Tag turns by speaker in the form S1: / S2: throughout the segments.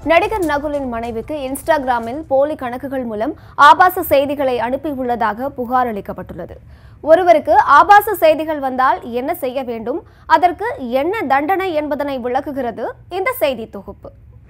S1: நடிகர் நகுலின் மனைவிக்கு இன்ஸ்டாகிராமில் போலி கணக்குகள் மூலம் ஆபாச செய்திகளை அனுப்பியுள்ளதாக புகார் அளிக்கப்பட்டுள்ளது ஒருவருக்கு ஆபாச செய்திகள் வந்தால் என்ன செய்ய வேண்டும் அதற்கு என்ன தண்டனை என்பதனை விளக்குகிறது இந்த செய்தி தொகுப்பு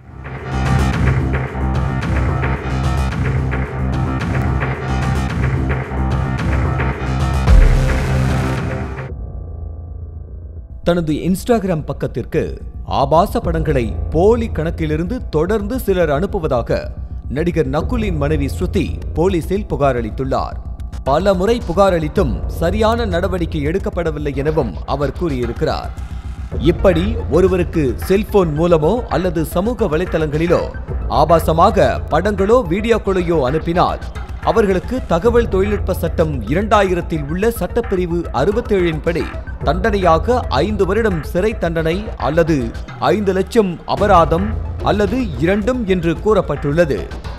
S2: தனது இன்ஸ்டாகிராம் பக்கத்திற்கு ஆபாச படங்களை போலி கணக்கிலிருந்து தொடர்ந்து சிலர் அனுப்புவதாக நடிகர் நகுலின் மனைவி ஸ்ருதி போலீசில் புகார் அளித்துள்ளார் பல முறை புகார் அளித்தும் சரியான நடவடிக்கை எடுக்கப்படவில்லை எனவும் அவர் கூறியிருக்கிறார் இப்படி ஒருவருக்கு செல்போன் மூலமோ அல்லது சமூக வலைத்தளங்களிலோ ஆபாசமாக படங்களோ வீடியோக்களையோ அனுப்பினால் அவர்களுக்கு தகவல் தொழில்நுட்ப சட்டம் இரண்டாயிரத்தில் உள்ள சட்டப்பிரிவு அறுபத்தேழின் படி தண்டனையாக ஐந்து வருடம் சிறை தண்டனை அல்லது ஐந்து லட்சம் அபராதம் அல்லது இரண்டும் என்று கூறப்பட்டுள்ளது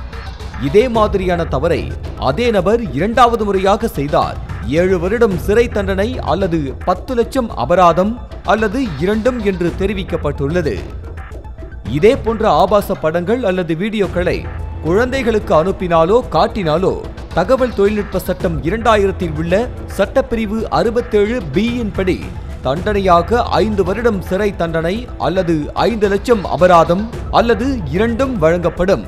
S2: இதே மாதிரியான தவறை அதே நபர் இரண்டாவது முறையாக செய்தால் ஏழு வருடம் சிறை தண்டனை அல்லது பத்து லட்சம் அபராதம் அல்லது இரண்டும் என்று தெரிவிக்கப்பட்டுள்ளது இதே போன்ற ஆபாச படங்கள் அல்லது வீடியோக்களை குழந்தைகளுக்கு அனுப்பினாலோ காட்டினாலோ தகவல் தொழில்நுட்ப சட்டம் இரண்டாயிரத்தில் உள்ள சட்டப்பிரிவு அறுபத்தேழு பியின் படி தண்டனையாக ஐந்து வருடம் சிறை தண்டனை அல்லது ஐந்து லட்சம் அபராதம் அல்லது இரண்டும் வழங்கப்படும்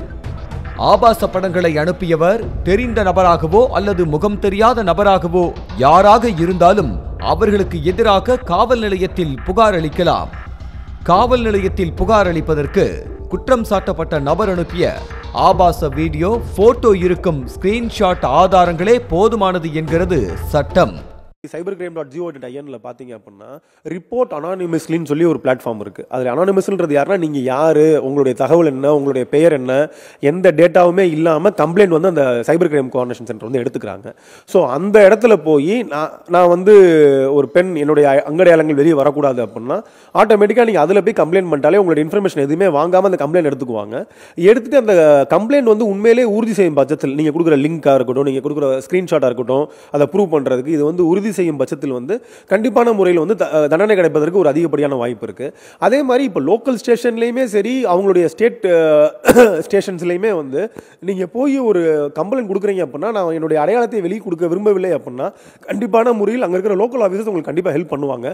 S2: ஆபாச படங்களை அனுப்பியவர் தெரிந்த நபராகவோ அல்லது முகம் தெரியாத நபராகவோ யாராக இருந்தாலும் அவர்களுக்கு எதிராக காவல் நிலையத்தில் புகார் அளிக்கலாம் காவல் நிலையத்தில் புகார் அளிப்பதற்கு குற்றம் சாட்டப்பட்ட நபர் அனுப்பிய ஆபாச வீடியோ போட்டோ இருக்கும் ஸ்கிரீன்ஷாட் ஆதாரங்களே போதுமானது என்கிறது சட்டம்
S3: cyber crime dot GO dot ஐஎன்ல பார்த்தீங்க அப்படின்னா ரிப்போர்ட் அனானிமஸ்லின்னு சொல்லி ஒரு பிளாட்ஃபார்ம் இருக்கு அதில் அனானிமஸ்ன்றது யாருன்னா நீங்கள் யார் உங்களுடைய தகவல் என்ன உங்களுடைய பெயர் என்ன எந்த டேட்டாவுமே இல்லாமல் கம்ப்ளைண்ட் வந்து அந்த சைபர் கிரைம் கோஆர்டினேஷன் சென்டர் வந்து எடுத்துக்கிறாங்க ஸோ அந்த இடத்துல போய் நான் நான் வந்து ஒரு பெண் என்னுடைய அங்கடையாளங்கள் வெளியே வரக்கூடாது அப்படின்னா ஆட்டோமேட்டிக்காக நீங்கள் அதில் போய் கம்ப்ளைண்ட் பண்ணிட்டாலே உங்களுடைய இன்ஃபர்மேஷன் எதுவுமே வாங்காமல் அந்த கம்ப்ளைண்ட் எடுத்துக்குவாங்க எடுத்துட்டு அந்த கம்ப்ளைண்ட் வந்து உண்மையிலே உறுதி செய்யும் பட்சத்தில் நீங்கள் கொடுக்குற லிங்காக இருக்கட்டும் நீங்கள் கொடுக்குற ஸ்க்ரீன்ஷாட்டாக இருக்கட்டும் அதை ப்ரூவ் பண்ணுறதுக்கு இது வந்து உறுதி செய்யும் பட்சத்தில் வந்து கண்டிப்பான முறையில் வந்து த- தண்டனை கிடைப்பதற்கு ஒரு அதிகப்படியான வாய்ப்பு இருக்குது அதே மாதிரி இப்போ லோக்கல் ஸ்டேஷன்லேயுமே சரி அவங்களுடைய ஸ்டேட் ஸ்டேஷன்ஸ்லேயுமே வந்து நீங்கள் போய் ஒரு கம்ப்ளைண்ட் கொடுக்குறீங்க அப்படின்னா நான் என்னுடைய அடையாளத்தை வெளியே கொடுக்க விரும்பவில்லை அப்படின்னா கண்டிப்பான முறையில் அங்கே இருக்கிற லோக்கல் ஆஃபீஸர்ஸ் உங்களுக்கு கண்டிப்பாக ஹெல்ப் பண்ணுவாங்க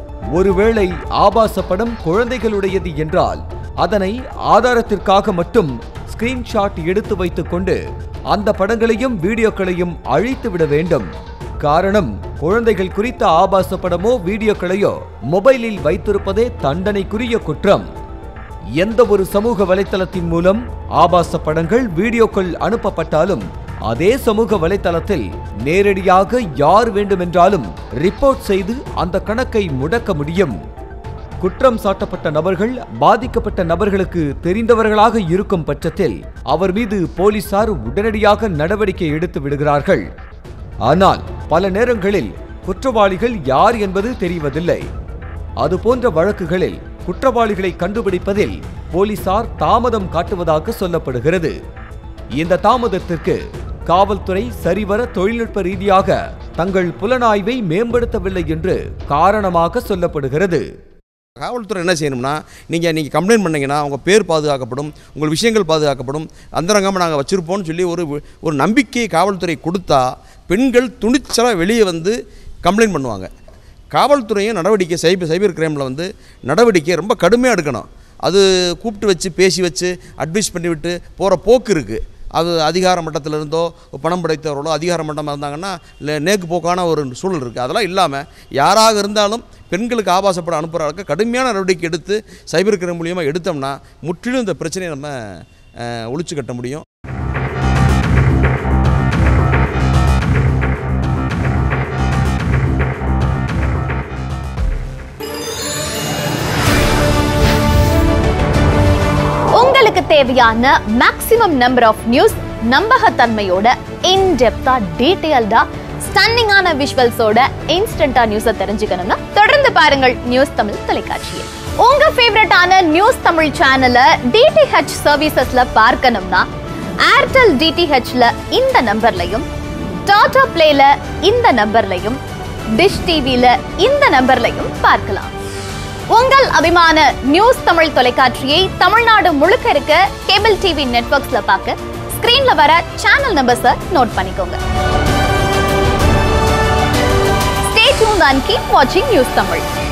S2: ஒருவேளை ஆபாச படம் குழந்தைகளுடையது என்றால் அதனை ஆதாரத்திற்காக மட்டும் ஸ்கிரீன்ஷாட் எடுத்து வைத்துக்கொண்டு அந்த படங்களையும் வீடியோக்களையும் அழித்து விட வேண்டும் காரணம் குழந்தைகள் குறித்த ஆபாச படமோ வீடியோக்களையோ மொபைலில் வைத்திருப்பதே தண்டனைக்குரிய குற்றம் எந்த ஒரு சமூக வலைத்தளத்தின் மூலம் ஆபாச படங்கள் வீடியோக்கள் அனுப்பப்பட்டாலும் அதே சமூக வலைத்தளத்தில் நேரடியாக யார் வேண்டுமென்றாலும் ரிப்போர்ட் செய்து அந்த கணக்கை முடக்க முடியும் குற்றம் சாட்டப்பட்ட நபர்கள் பாதிக்கப்பட்ட நபர்களுக்கு தெரிந்தவர்களாக இருக்கும் பட்சத்தில் அவர் மீது போலீசார் உடனடியாக நடவடிக்கை எடுத்து விடுகிறார்கள் ஆனால் பல நேரங்களில் குற்றவாளிகள் யார் என்பது தெரிவதில்லை அதுபோன்ற வழக்குகளில் குற்றவாளிகளை கண்டுபிடிப்பதில் போலீசார் தாமதம் காட்டுவதாக சொல்லப்படுகிறது இந்த தாமதத்திற்கு காவல்துறை சரிவர தொழில்நுட்ப ரீதியாக தங்கள் புலனாய்வை மேம்படுத்தவில்லை என்று காரணமாக சொல்லப்படுகிறது
S4: காவல்துறை என்ன செய்யணும்னா நீங்கள் நீங்கள் கம்ப்ளைண்ட் பண்ணீங்கன்னா உங்கள் பேர் பாதுகாக்கப்படும் உங்கள் விஷயங்கள் பாதுகாக்கப்படும் அந்தரங்கமாக நாங்கள் வச்சுருப்போம்னு சொல்லி ஒரு ஒரு நம்பிக்கையை காவல்துறை கொடுத்தா பெண்கள் துணிச்சலாக வெளியே வந்து கம்ப்ளைண்ட் பண்ணுவாங்க காவல்துறையும் நடவடிக்கை சைபர் சைபர் கிரைமில் வந்து நடவடிக்கை ரொம்ப கடுமையாக எடுக்கணும் அது கூப்பிட்டு வச்சு பேசி வச்சு அட்வைஸ் பண்ணிவிட்டு போகிற போக்கு இருக்குது அது அதிகார மட்டத்தில் இருந்தோ பணம் படைத்தவர்களோ அதிகார மட்டமாக இருந்தாங்கன்னா லே- நேக்கு போக்கான ஒரு சூழல் இருக்குது அதெல்லாம் இல்லாமல் யாராக இருந்தாலும் பெண்களுக்கு ஆபாசப்பட அனுப்புகிறாருக்கு கடுமையான நடவடிக்கை எடுத்து சைபர் கிரைம் மூலியமாக எடுத்தோம்னா முற்றிலும் இந்த பிரச்சனையை நம்ம அஹ், ஒழிச்சு கட்ட முடியும்
S5: உங்களுக்கு தேவையான மேக்ஸிமம் நம்பர் ஆஃப் நியூஸ் நம்பகத்தன்மையோட இன்டெப்தா டீடைல்டா ஸ்டன்னிங்கான விஷுவல்ஸோட இன்ஸ்டன்டா நியூஸை தெரிஞ்சுக்கணும்னா தொடர்ந்து பாருங்கள் நியூஸ் தமிழ் தொலைக்காட்சியில் உங்க ஃபேவரட்டான நியூஸ் தமிழ் சேனலை டிடிஹெச் சர்வீசஸ்ல பார்க்கணும்னா ஏர்டெல் டிடிஹெச்ல இந்த நம்பர்லையும் டாடா பிளேல இந்த நம்பர்லையும் டிஷ் டிவில இந்த நம்பர்லையும் பார்க்கலாம் உங்கள் அபிமான நியூஸ் தமிழ் தொலைக்காட்சியை தமிழ்நாடு முழுக்க இருக்க கேபிள் டிவி நெட்வொர்க்ஸ்ல பார்க்க ஸ்கிரீன்ல வர சேனல் நம்பர்ஸை நோட் பண்ணிக்கோங்க ஸ்டே டியூன் அண்ட் கீப் வாட்சிங் நியூஸ் தமிழ்